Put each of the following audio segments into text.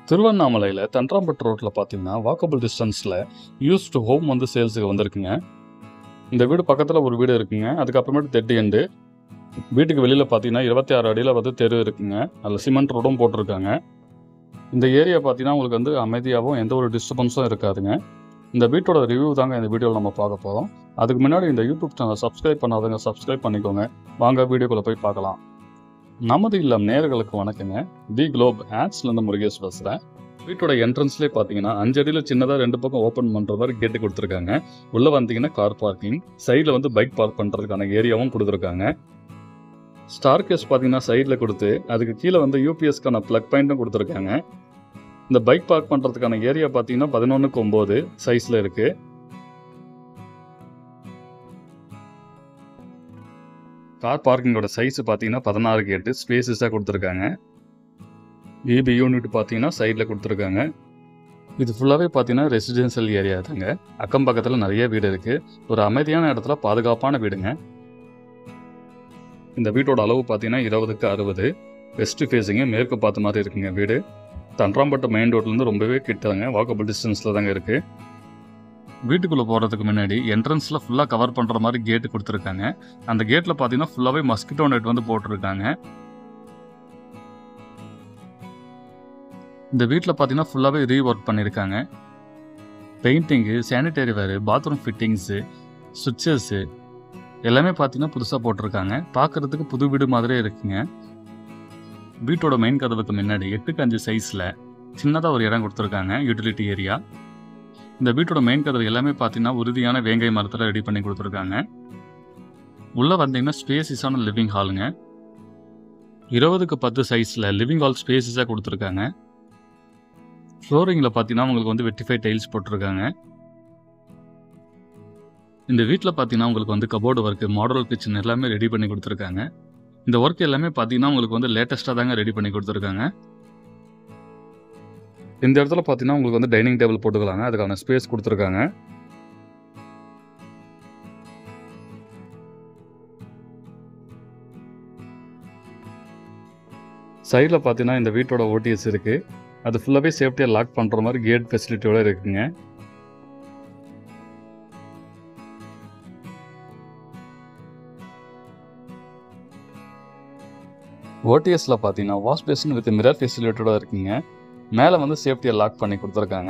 திருவண்ணாமலையில் தன்றாம்பட்டு ரோட்டில் பார்த்தீங்கன்னா வாக்கபிள் டிஸ்டன்ஸில் யூஸ்டு ஹோம் வந்து சேல்ஸுக்கு வந்திருக்குங்க இந்த வீடு பக்கத்தில் ஒரு வீடு இருக்குங்க அதுக்கப்புறமேட்டு தெட்டு எண்டு வீட்டுக்கு வெளியில் பார்த்தீங்கன்னா இருபத்தி ஆறு அடியில் வந்து தெரு இருக்குங்க அதில் சிமெண்ட் ரோடும் போட்டிருக்காங்க இந்த ஏரியா பார்த்தீங்கன்னா உங்களுக்கு வந்து அமைதியாகவும் எந்த ஒரு டிஸ்டர்பன்ஸும் இருக்காதுங்க இந்த வீட்டோட ரிவ்யூ தாங்க இந்த வீடியோவில் நம்ம பார்க்க போகிறோம் அதுக்கு முன்னாடி இந்த யூடியூப் சேனல் சப்ஸ்கிரைப் பண்ணாதவங்க சப்ஸ்கிரைப் பண்ணிக்கோங்க வாங்க வீடியோக்குள்ளே போய் பார்க்கலாம் நமது இல்லம் நேயர்களுக்கு வணக்கங்க தி குளோப் ஆட்ஸ்லேருந்து முருகேஷ் பேசுகிறேன் வீட்டோட என்ட்ரன்ஸ்லேயே பார்த்தீங்கன்னா அஞ்சு அடியில் சின்னதாக ரெண்டு பக்கம் ஓப்பன் பண்ணுற மாதிரி கேட்டு கொடுத்துருக்காங்க உள்ளே வந்தீங்கன்னா கார் பார்க்கிங் சைடில் வந்து பைக் பார்க் பண்ணுறதுக்கான ஏரியாவும் கொடுத்துருக்காங்க ஸ்டார் கேஸ் பார்த்தீங்கன்னா சைடில் கொடுத்து அதுக்கு கீழே வந்து யூபிஎஸ்க்கான ப்ளக் பாயிண்ட்டும் கொடுத்துருக்காங்க இந்த பைக் பார்க் பண்ணுறதுக்கான ஏரியா பார்த்தீங்கன்னா பதினொன்றுக்கு ஒம்பது சைஸில் இருக்குது கார் பார்க்கிங்கோட சைஸ் பார்த்தீங்கன்னா பதினாறுக்கு எட்டு ஸ்பேசஸாக கொடுத்துருக்காங்க இபி யூனிட் பார்த்தீங்கன்னா சைடில் கொடுத்துருக்காங்க இது ஃபுல்லாகவே பார்த்தீங்கன்னா ரெசிடென்ஷியல் ஏரியா தாங்க அக்கம் பக்கத்தில் நிறைய வீடு இருக்குது ஒரு அமைதியான இடத்துல பாதுகாப்பான வீடுங்க இந்த வீட்டோட அளவு பார்த்தீங்கன்னா இருபதுக்கு அறுபது வெஸ்ட் ஃபேஸிங்க மேற்கு பார்த்த மாதிரி இருக்குங்க வீடு தன்றாம்பட்டு மெயின் ரோட்லேருந்து ரொம்பவே கிட்டங்க வாக்கபிள் டிஸ்டன்ஸில் தாங்க இருக்குது வீட்டுக்குள்ளே போகிறதுக்கு முன்னாடி என்ட்ரன்ஸில் ஃபுல்லாக கவர் பண்ணுற மாதிரி கேட்டு கொடுத்துருக்காங்க அந்த கேட்டில் பார்த்தீங்கன்னா ஃபுல்லாகவே மஸ்கிட்டோ நெட் வந்து போட்டிருக்காங்க இந்த வீட்டில் பார்த்தீங்கன்னா ஃபுல்லாகவே ரீ ஒர்க் பண்ணியிருக்காங்க பெயிண்டிங்கு சானிடரி வேறு பாத்ரூம் ஃபிட்டிங்ஸு சுவிட்சஸ்ஸு எல்லாமே பார்த்தீங்கன்னா புதுசாக போட்டிருக்காங்க பார்க்குறதுக்கு புது வீடு மாதிரியே இருக்குங்க வீட்டோட மெயின் கதவுக்கு முன்னாடி எட்டுக்கு அஞ்சு சைஸில் சின்னதாக ஒரு இடம் கொடுத்துருக்காங்க யூட்டிலிட்டி ஏரியா இந்த வீட்டோட மெயின் கதவு எல்லாமே பார்த்தீங்கன்னா உறுதியான வேங்கை மரத்தில் ரெடி பண்ணி கொடுத்துருக்காங்க உள்ளே வந்தீங்கன்னா ஸ்பேசிஸான லிவிங் ஹாலுங்க இருபதுக்கு பத்து சைஸில் லிவிங் ஹால் ஸ்பேசிஸாக கொடுத்துருக்காங்க ஃப்ளோரிங்கில் பார்த்தீங்கன்னா உங்களுக்கு வந்து வெட்டிஃபை டைல்ஸ் போட்டிருக்காங்க இந்த வீட்டில் பார்த்தீங்கன்னா உங்களுக்கு வந்து கபோர்டு ஒர்க்கு மாடல் கிச்சன் எல்லாமே ரெடி பண்ணி கொடுத்துருக்காங்க இந்த ஒர்க் எல்லாமே பார்த்தீங்கன்னா உங்களுக்கு வந்து லேட்டஸ்ட்டாக தாங்க ரெடி பண்ணி கொடுத்துருக்காங்க இந்த இடத்துல பார்த்தீங்கன்னா உங்களுக்கு வந்து டைனிங் டேபிள் போட்டுக்கலாங்க அதுக்கான ஸ்பேஸ் கொடுத்துருக்காங்க சைடில் பார்த்தீங்கன்னா இந்த வீட்டோட ஓடிஎஸ் இருக்குது அது ஃபுல்லாகவே சேஃப்டியாக லாக் பண்ணுற மாதிரி கேட் ஃபெசிலிட்டியோட இருக்குங்க ஓடிஎஸில் பார்த்தீங்கன்னா வாஷ் பேசின் வித் மிரர் ஃபெசிலிட்டியோட இருக்குங்க மேலே வந்து சேஃப்டியை லாக் பண்ணி கொடுத்துருக்காங்க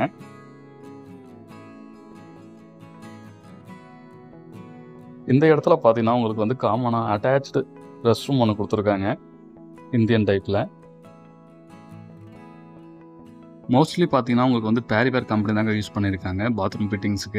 இந்த இடத்துல பார்த்தீங்கன்னா உங்களுக்கு வந்து காமனாக அட்டாச்சு ரெஸ்ட் ரூம் ஒன்று கொடுத்துருக்காங்க இந்தியன் டைப்பில் மோஸ்ட்லி பார்த்தீங்கன்னா உங்களுக்கு வந்து பேரிவேர் கம்பெனி தாங்க யூஸ் பண்ணியிருக்காங்க பாத்ரூம் ஃபிட்டிங்ஸுக்கு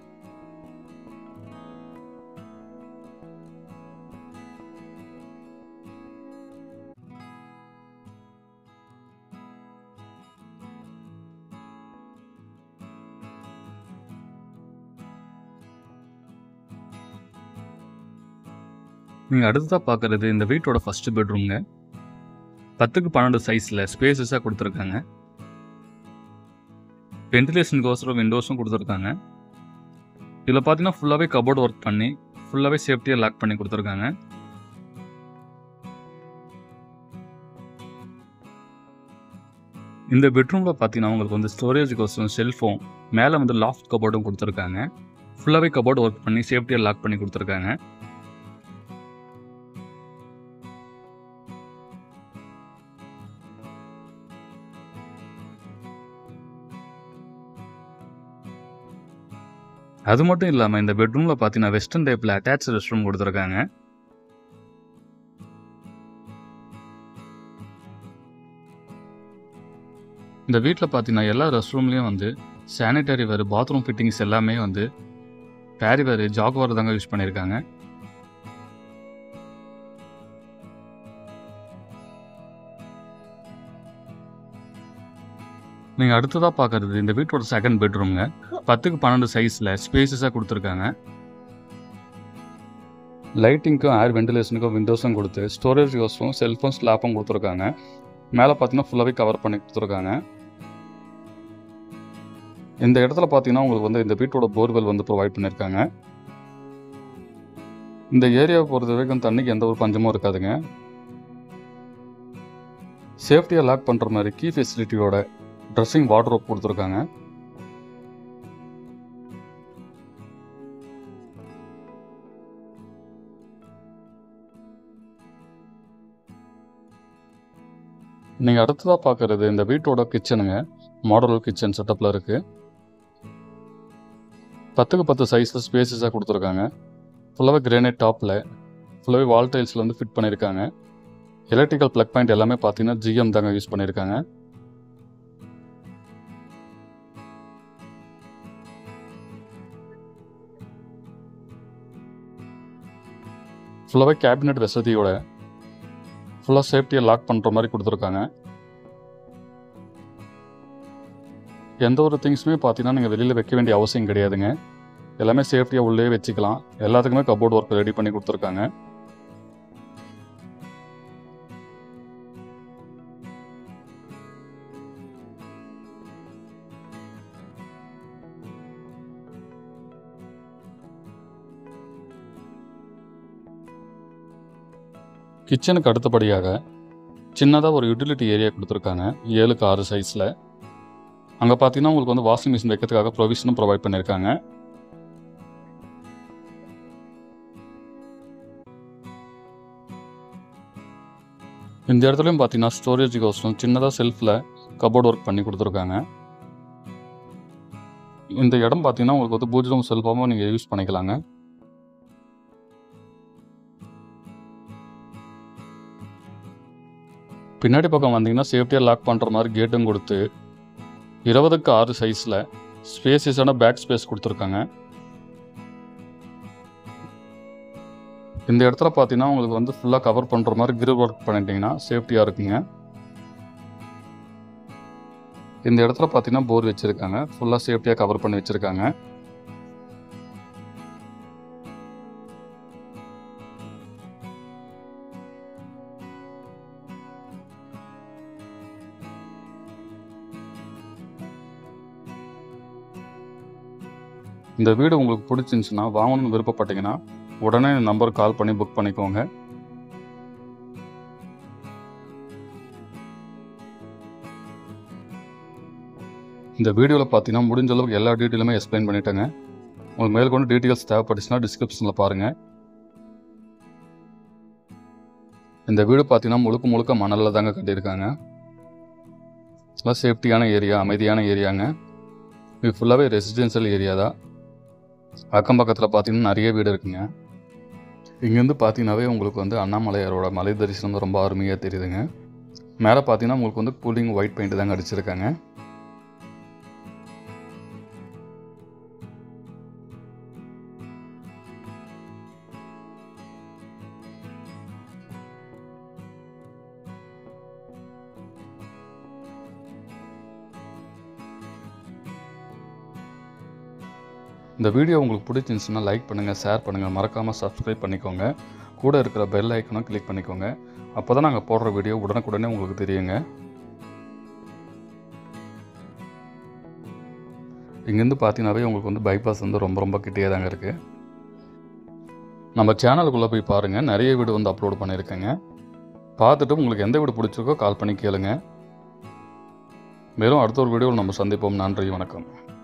நீங்கள் அடுத்ததாக பார்க்குறது இந்த வீட்டோட ஃபஸ்ட்டு பெட்ரூம்ங்க பத்துக்கு பன்னெண்டு சைஸில் ஸ்பேசஸாக கொடுத்துருக்காங்க வென்டிலேஷனுக்கோசரம் விண்டோஸும் கொடுத்துருக்காங்க இதில் பார்த்தீங்கன்னா ஃபுல்லாகவே கபோர்டு ஒர்க் பண்ணி ஃபுல்லாகவே சேஃப்டியாக லாக் பண்ணி கொடுத்துருக்காங்க இந்த பெட்ரூமில் பார்த்தீங்கன்னா உங்களுக்கு வந்து ஸ்டோரேஜுக்கோசரம் செல்ஃபோன் மேலே வந்து லாஃப்ட் கபோர்டும் கொடுத்துருக்காங்க ஃபுல்லாகவே கபோர்டு ஒர்க் பண்ணி சேஃப்டியாக லாக் பண்ணி கொடுத்துருக்காங்க அது மட்டும் இல்லாமல் இந்த பெட்ரூமில் பார்த்தீங்கன்னா வெஸ்டர்ன் டைப்பில் அட்டாச் ரெஸ்ட் ரூம் கொடுத்துருக்காங்க இந்த வீட்டில் பார்த்தீங்கன்னா எல்லா ரெஸ்ட் ரூம்லேயும் வந்து சானிடரி வேறு பாத்ரூம் ஃபிட்டிங்ஸ் எல்லாமே வந்து பேரி வேறு ஜாகுவார் தாங்க யூஸ் பண்ணியிருக்காங்க நீங்கள் அடுத்ததாக பார்க்குறது இந்த வீட்டோட செகண்ட் பெட்ரூம்ங்க பத்துக்கு பன்னெண்டு சைஸில் ஸ்பேசஸாக கொடுத்துருக்காங்க லைட்டிங்க்கும் ஏர் வென்டிலேஷனுக்கும் விண்டோஸும் கொடுத்து ஸ்டோரேஜ் யோஸும் செல்ஃபோன் ஸ்லாப்பும் கொடுத்துருக்காங்க மேலே பார்த்தீங்கன்னா ஃபுல்லாகவே கவர் பண்ணி கொடுத்துருக்காங்க இந்த இடத்துல பார்த்தீங்கன்னா உங்களுக்கு வந்து இந்த வீட்டோட போர்வெல் வந்து ப்ரொவைட் பண்ணியிருக்காங்க இந்த ஏரியாவை பொறுத்த வரைக்கும் தண்ணிக்கு எந்த ஒரு பஞ்சமும் இருக்காதுங்க சேஃப்டியாக லாக் பண்ணுற மாதிரி கீ ஃபெசிலிட்டியோட ட்ரெஸ்ஸிங் வார்ட்ரோப் கொடுத்துருக்காங்க நீங்கள் அடுத்ததாக பார்க்குறது இந்த வீட்டோட கிச்சனுங்க மாடல் கிச்சன் செட்டப்பில் இருக்குது பத்துக்கு பத்து சைஸில் ஸ்பேசஸாக கொடுத்துருக்காங்க ஃபுல்லாகவே கிரானைட் டாப்பில் ஃபுல்லாகவே வால் டைல்ஸில் வந்து ஃபிட் பண்ணியிருக்காங்க எலக்ட்ரிக்கல் ப்ளக் பாயிண்ட் எல்லாமே பார்த்தீங்கன்னா ஜிஎம் தாங்க யூஸ் பண்ணியிருக்காங்க ஃபுல்லாகவே கேபினெட் வசதியோட ஃபுல்லாக சேஃப்டியை லாக் பண்ணுற மாதிரி கொடுத்துருக்காங்க எந்த ஒரு திங்ஸுமே பார்த்தீங்கன்னா நீங்கள் வெளியில் வைக்க வேண்டிய அவசியம் கிடையாதுங்க எல்லாமே சேஃப்டியாக உள்ளே வச்சுக்கலாம் எல்லாத்துக்குமே கபோர்ட் ஒர்க் ரெடி பண்ணி கொடுத்துருக்காங்க கிச்சனுக்கு அடுத்தபடியாக சின்னதாக ஒரு யூட்டிலிட்டி ஏரியா கொடுத்துருக்காங்க ஏழுக்கு ஆறு சைஸில் அங்கே பார்த்தீங்கன்னா உங்களுக்கு வந்து வாஷிங் மிஷின் வைக்கிறதுக்காக ப்ரொவிஷனும் ப்ரொவைட் பண்ணியிருக்காங்க இந்த இடத்துலையும் பார்த்தீங்கன்னா ஸ்டோரேஜ் கோசம் சின்னதாக செல்ஃபில் கபோர்ட் ஒர்க் பண்ணி கொடுத்துருக்காங்க இந்த இடம் பார்த்தீங்கன்னா உங்களுக்கு வந்து பூஜை ரூம் செல்ஃபாகவும் நீங்கள் யூஸ் பண்ணிக்கலாங்க பின்னாடி பக்கம் வந்தீங்கன்னா சேஃப்டியாக லாக் பண்ணுற மாதிரி கேட்டும் கொடுத்து இருபதுக்கு ஆறு சைஸில் ஸ்பேசியஸான பேக் ஸ்பேஸ் கொடுத்துருக்காங்க இந்த இடத்துல பார்த்தீங்கன்னா உங்களுக்கு வந்து ஃபுல்லாக கவர் பண்ணுற மாதிரி கிரில் ஒர்க் பண்ணிட்டீங்கன்னா சேஃப்டியாக இருக்குங்க இந்த இடத்துல பார்த்தீங்கன்னா போர் வச்சுருக்காங்க ஃபுல்லாக சேஃப்டியாக கவர் பண்ணி வச்சுருக்காங்க இந்த வீடு உங்களுக்கு பிடிச்சிருந்துச்சுன்னா வாங்கணும்னு விருப்பப்பட்டீங்கன்னா உடனே இந்த நம்பருக்கு கால் பண்ணி புக் பண்ணிக்கோங்க இந்த வீடியோவில் பார்த்தீங்கன்னா முடிஞ்ச அளவுக்கு எல்லா டீட்டெயிலுமே எக்ஸ்பிளைன் பண்ணிட்டேங்க உங்களுக்கு மேற்கொண்டு டீட்டெயில்ஸ் தேவைப்பட்டுச்சுன்னா டிஸ்கிரிப்ஷனில் பாருங்கள் இந்த வீடு பார்த்தீங்கன்னா முழுக்க முழுக்க மணலில் தாங்க கட்டியிருக்காங்க நல்லா சேஃப்டியான ஏரியா அமைதியான ஏரியாங்க இது ஃபுல்லாகவே ரெசிடென்ஷியல் ஏரியா தான் அக்கம் பக்கத்தில் பார்த்தீங்கன்னா நிறைய வீடு இருக்குங்க இங்கேருந்து பார்த்தீங்கன்னாவே உங்களுக்கு வந்து அண்ணாமலையாரோட மலை தரிசனம் ரொம்ப அருமையாக தெரியுதுங்க மேலே பார்த்தீங்கன்னா உங்களுக்கு வந்து கூலிங் ஒயிட் பெயிண்ட் தாங்க அடிச்சிருக்காங்க இந்த வீடியோ உங்களுக்கு பிடிச்சிருந்துச்சுன்னா லைக் பண்ணுங்கள் ஷேர் பண்ணுங்கள் மறக்காமல் சப்ஸ்கிரைப் பண்ணிக்கோங்க கூட இருக்கிற பெல் ஐக்கனும் கிளிக் பண்ணிக்கோங்க அப்போ தான் நாங்கள் போடுற வீடியோ உடனுக்குடனே உங்களுக்கு தெரியுங்க இங்கேருந்து பார்த்தீங்கன்னாவே உங்களுக்கு வந்து பைபாஸ் வந்து ரொம்ப ரொம்ப கிட்டே தாங்க இருக்குது நம்ம சேனலுக்குள்ளே போய் பாருங்கள் நிறைய வீடு வந்து அப்லோட் பண்ணியிருக்கேங்க பார்த்துட்டு உங்களுக்கு எந்த வீடு பிடிச்சிருக்கோ கால் பண்ணி கேளுங்க மேலும் அடுத்த ஒரு வீடியோவில் நம்ம சந்திப்போம் நன்றி வணக்கம்